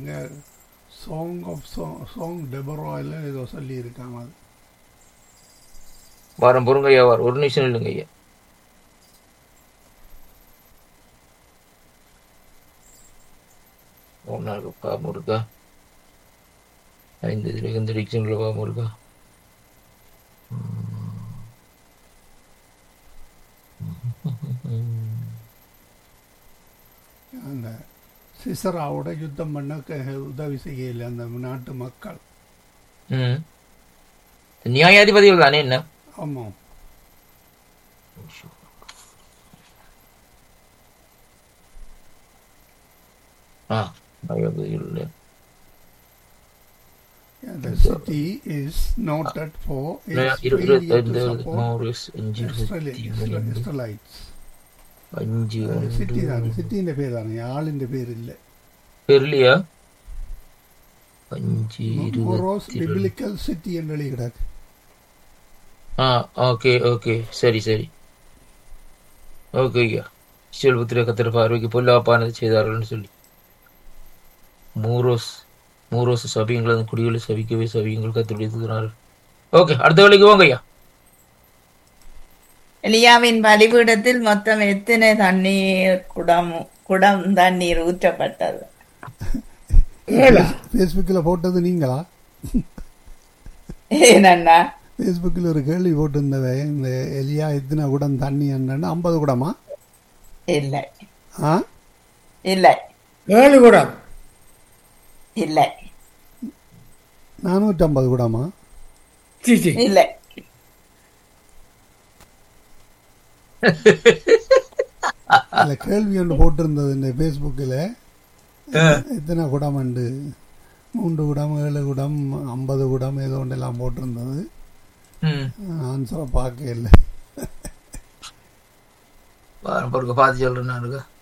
இங்கே song of song song டெபராயில் ஏதோ சொல்லி இருக்காங்க அது வாரம் பொறுங்க ஐயா வாரம் ஒரு நிமிஷம் இல்லைங்க ஐயா ஒரு நாளுக்கு பாவம் இருக்கா ஐந்து இதுல இந்த டிக்ஷனில் பாவம் இருக்கா அந்த சிசராவோட யுத்தம் பண்ண க- உதவி செய்யல அந்த நாட்டு மக்கள் ம் நியாயாதிபதிகள் தானே என்ன ஆமாம் ஆ நியாயாதிபதிகள் இல்லை. The city is noted for its இரு- failure இருபத்தைந்து to support மௌரிஸ் அஞ்சு Israeli- இருபத்தி மூணு Israelites. அஞ்சு சிட்டி ஒன்று தானே சிட்டிന്റെ பேர் தானே ஆளிന്റെ പേരില്ല தெரியலையா அஞ்சு மொரோஸ் இருபத்தி ரெண்டு. பிபிலிக்கல் சிட்டி என்று எழுதி கிடக்கு ஆ ஓகே ஓகே சரி சரி ஓகே ஐயா செல்வத்திர கத்திர பார்வைக்கு பொல்லாப்பானது செய்தார்கள்னு சொல்லி மூரோஸ் மூரோஸ் சபியங்களது குடிகளை சபிக்கவே சபியங்கள் கத்துடைத்துகிறார்கள் ஓகே அடுத்த வேலைக்கு வாங்க ஐயா எலியாவின் பலிபீடத்தில் மொத்தம் எத்தனை தண்ணீர் குடம் குடம் தண்ணீர் ஊற்றப்பட்டது ஃபேஸ்புக்கில் போட்டது நீங்களா ஏனண்ணா ஃபேஸ்புக்கில் ஒரு கேள்வி போட்டிருந்தவ இந்த எலியா எத்தனை குடம் தண்ணி என்னன்னு ஐம்பது குடமா இல்லை ஆ இல்லை ஏழு குடம் இல்லை நானூற்றம்பது குடமா சி சி இல்லை அதில் கேள்வி ஒன்று போட்டிருந்தது இந்த ஃபேஸ்புக்கில் எத்தனை குடம் உண்டு மூன்று குடம் ஏழு குடம் ஐம்பது குடம் ஏதோ ஒன்று எல்லாம் போட்டிருந்தது ம் ஆன்சரை பார்க்க இல்லை வாரம் பொறுக்க பார்த்து சொல்றேன் நானுங்க